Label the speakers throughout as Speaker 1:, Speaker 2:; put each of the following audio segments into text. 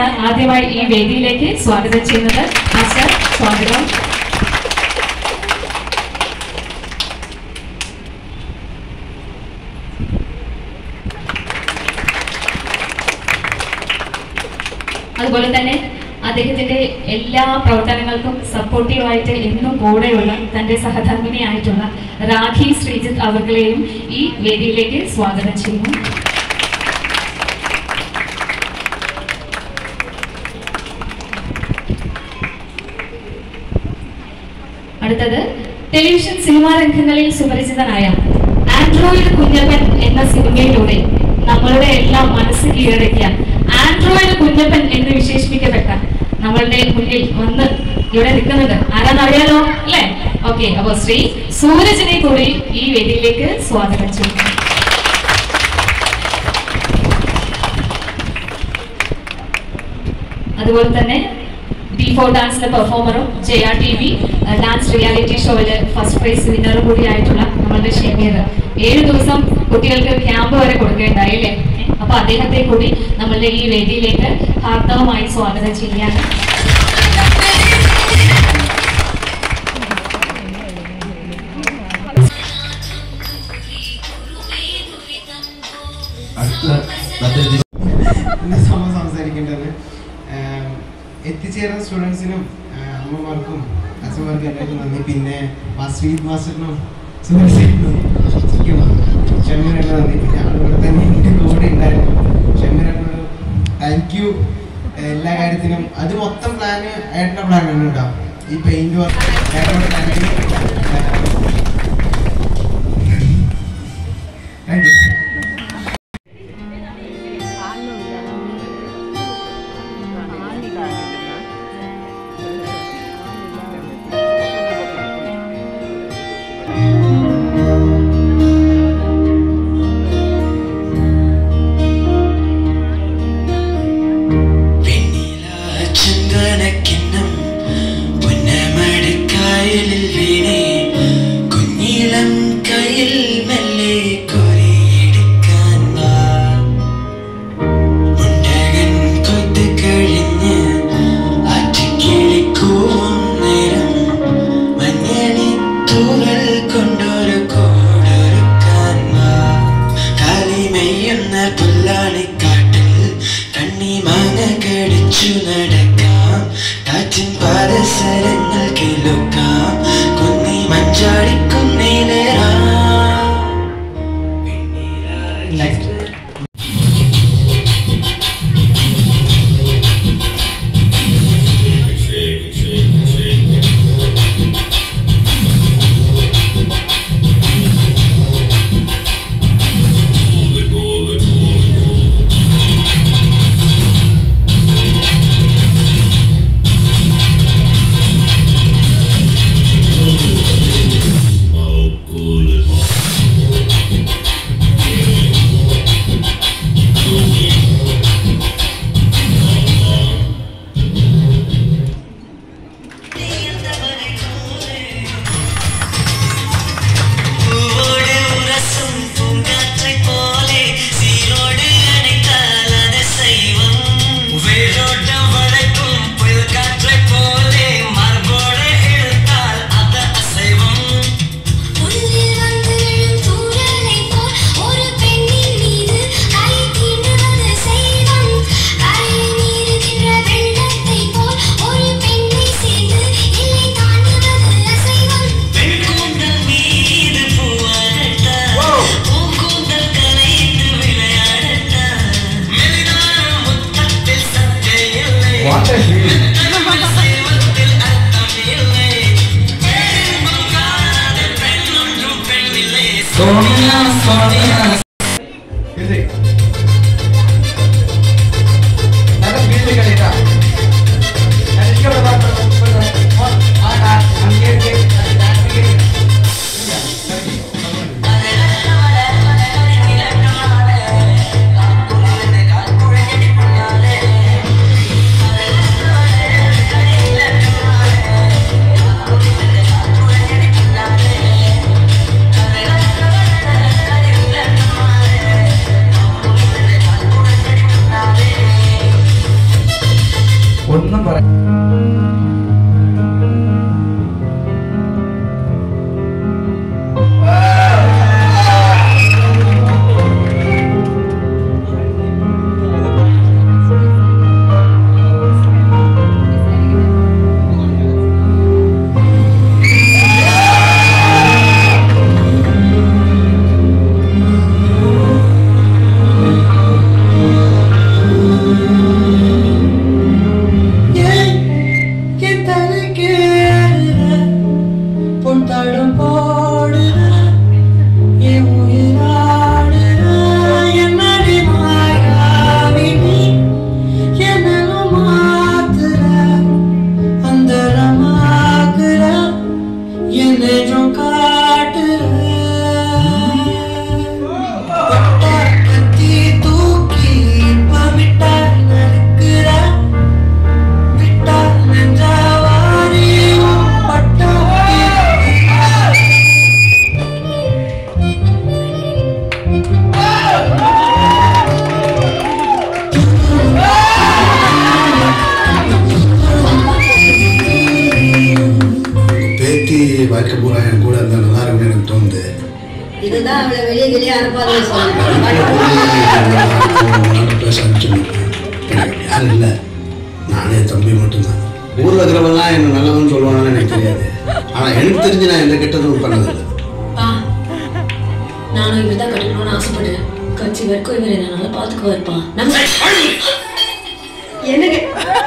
Speaker 1: മാസ്റ്ററെയാണ് ആദ്യമായി ഈ വേദിയിലേക്ക് സ്വാഗതം ചെയ്യുന്നത് മാസ്റ്റർ സ്വാഗതം അതുപോലെ തന്നെ അദ്ദേഹത്തിന്റെ എല്ലാ പ്രവർത്തനങ്ങൾക്കും സപ്പോർട്ടീവായിട്ട് എന്നും കൂടെയുള്ള തന്റെ സഹധർമ്മിണിയായിട്ടുള്ള രാഖി ശ്രീജിത്ത് അവർകളെയും ഈ വേദിയിലേക്ക് സ്വാഗതം ചെയ്യുന്നു അടുത്തത് ടെലിവിഷൻ സിനിമാ രംഗങ്ങളിൽ സുപരിചിതനായ ആൻഡ്രോയിഡ് കുഞ്ഞപ്പൻ എന്ന സിനിമയിലൂടെ നമ്മളുടെ എല്ലാം മനസ്സ് കീഴടക്കിയ ആൻഡ്രോയിഡ് കുഞ്ഞപ്പൻ എന്ന് വിശേഷിപ്പിക്കപ്പെട്ട നമ്മളുടെ മുന്നിൽ വന്ന് ഇവിടെ നിൽക്കുന്നത് ആരാന്ന് അറിയാലോ അല്ലേ ഓക്കെ അപ്പൊ ശ്രീ സൂരജിനെ കൂടി ഈ വേദിയിലേക്ക് സ്വാഗതം ചെയ്യുന്നു അതുപോലെ തന്നെ ഡി ഫോർ ഡാൻസിലെ പെർഫോമറും J R T V dance reality ഷോയില് ഫസ്റ്റ് പ്രൈസ് വിന്നറും കൂടിയായിട്ടുള്ള നമ്മളുടെ ഷെമീർ ഏഴ് ദിവസം കുട്ടികൾക്ക് ക്യാമ്പ് വരെ കൊടുക്കേണ്ടായി അല്ലേ അപ്പൊ അദ്ദേഹത്തെ കൂടി നമ്മളുടെ ഈ വേദിയിലേക്ക് ഹാർദവമായി സ്വാഗതം ചെയ്യാണ്
Speaker 2: അടുത്ത നല്ലൊരു
Speaker 3: ഇന്ന് സമയം സംസാരിക്കേണ്ടത് ആം, എത്തിച്ചേർന്ന സ്റ്റുഡൻസിനും അമ്മമാർക്കും അച്ഛന്മാർക്കും എല്ലാവർക്കും നന്ദി പിന്നെ ശ്രീത് മാസ്റ്ററിനും സുഹൃത്തിനും ശരിക്കും ഷമീറിനും നന്ദി പിന്നെ അതുപോലെ തന്നെ എൻ്റെ കൂടെ ഉണ്ടായിരുന്നു ഷമീറിനോട് താങ്ക് യു എല്ലാ കാര്യത്തിനും അത് മൊത്തം പ്ലാന് ഏട്ടൻ്റെ പ്ലാനാണ് കേട്ടോ ഈ പെയിന്റ് വർക്ക് ഏട്ടനോട് താങ്ക് യു താങ്ക് യു
Speaker 4: ചന്ദനക്കിണ്ണം പുന്നമടക്കായലിൽ വീണേ കുഞ്ഞിളം കയ്യിൽ മെല്ലെ കൊറിയെടുക്കാൻ വാ മുണ്ടകൻ കൊത്ത് കഴിഞ്ഞ് ആറ്റിക്കിളിക്കൂവും നേരം മഞ്ഞണി തൂവൽ കൊണ്ടൊരു കോടൊരുക്കാൻ വാ കാലിമെയ്യുന്ന പുല്ലാണിക്കാട്ടിൽ കണ്ണി മാങ്ങ കടിച്ചു നടക്കാം കാറ്റിൻ പാദസരങ്ങൾ കിളുക്കാം കുന്നി മഞ്ചാടിക്കുന്നേരാ
Speaker 3: Next.
Speaker 4: പൂവോട് ഉരസും പൂങ്കാற்றைப் പോലെ சீரோடு அணைத்தால் அது சைவம் வேரோட்டம் வளைக்கும் புயல் காற்றைப் போலே மரபோடு இழுத்தால் அது அசைவம்
Speaker 5: உன்னில் வந்து விழும் தூறலைப் போல் ஒரு பெண்ணின் மீது கை தீண்டுவது செய்வம். கரையை மீறுகின்ற வெள்ளத்தைப் போல் ஒரு பெண்ணை சேர்ந்து எல்லை தாண்டுவது அசைவம்.
Speaker 4: பெண் கூந்தல் மீது பூவாடட்டா பூக்கூந்தல் கலைந்து விளையாடட்டா மெலிதான முத்தத்தில் சத்தே இல்லை சைவத்தில் அர்த்தம் இல்லை பெரும்பம் காணாத பெண் ஒன்றும் பெண்ணில்லை சோனியா சோனியா
Speaker 3: Music. നല്ല music കളിട്ടാ. ഞാൻ ഇഷ്ടപ്പെട്ട പാട്ട് ഇഷ്ടപ്പെട്ട പാട്ട്. ആ, ആ, അങ്ങേ, ഇങ്ങേ, dance ഇങ്ങേ. ഇല്ല, കളിക്ക്.
Speaker 4: ും
Speaker 2: പറയാം
Speaker 6: என் தலைக்கேற பொன்தடம் போடுற என் உயிராடுற என்னடி மாயாவி நீ என்னலும் மாத்துற அந்தரமாக்குற என் நெஞ்சம் காட்டுற கத்தி தூக்கி இப்ப விட்டா நடக்கிற விட்டா நெஞ்சாவாரி பட்டா
Speaker 7: பேத்தி வாழ்க்கை பூரா என் கூட இருந்தால் நல்லா இருக்கும்னு எனக்கு தோணுது
Speaker 8: இதுதான் அவளை வெளியே வெளியே அனுப்பாதுன்னு சொன்னேன்
Speaker 7: உங்களால பேச அனுப்பிச்சுருக்கேன் எனக்கு யாரும் இல்லை நானே தம்பி மட்டும்தான் ஊரில் இருக்கிறவங்கலாம் என்ன நல்லதுன்னு சொல்லுவாங்கன்னு எனக்கு தெரியாது ஆனால் எனக்கு தெரிஞ்சு நான் எந்த கெட்டதும் பண்ணதில்லை
Speaker 9: பா நானும் இவர் தான் கட்டணும்னு ஆசைப்படுறேன் கட்சி வரைக்கும் இவர் என்ன நல்லா பாத்துக்குவாருப்பா நம்ம
Speaker 8: எனக்கு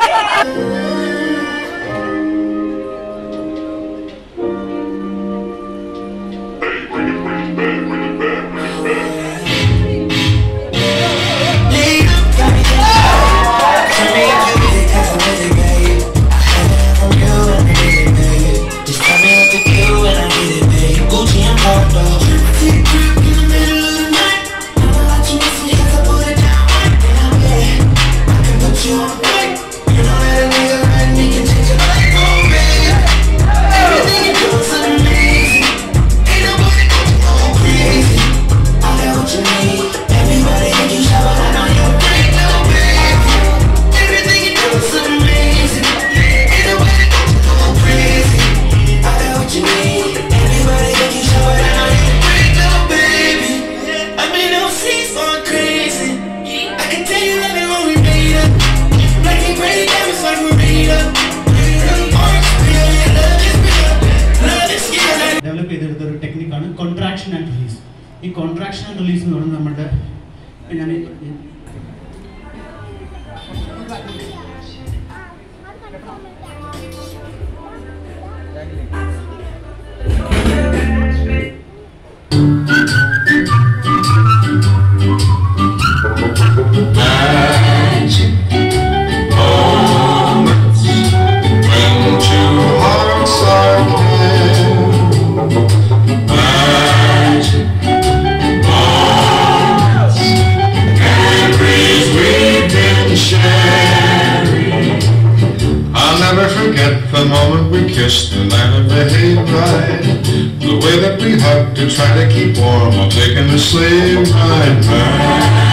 Speaker 10: ഡെവലപ്പ് ചെയ്തെടുത്ത ഒരു ടെക്നിക്കാണ് കോൺട്രാക്ഷൻ ആൻഡ് റിലീസ് ഈ കോൺട്രാക്ഷൻ ആൻഡ് റിലീസ് എന്ന് പറയുന്നത് നമ്മുടെ ഞാൻ
Speaker 11: When two hearts are paired, magic moments, memories we've been sharing. I'll never forget the moment we kissed and I behaved right. The way that we hugged to try to keep warm while taking the sleigh ride.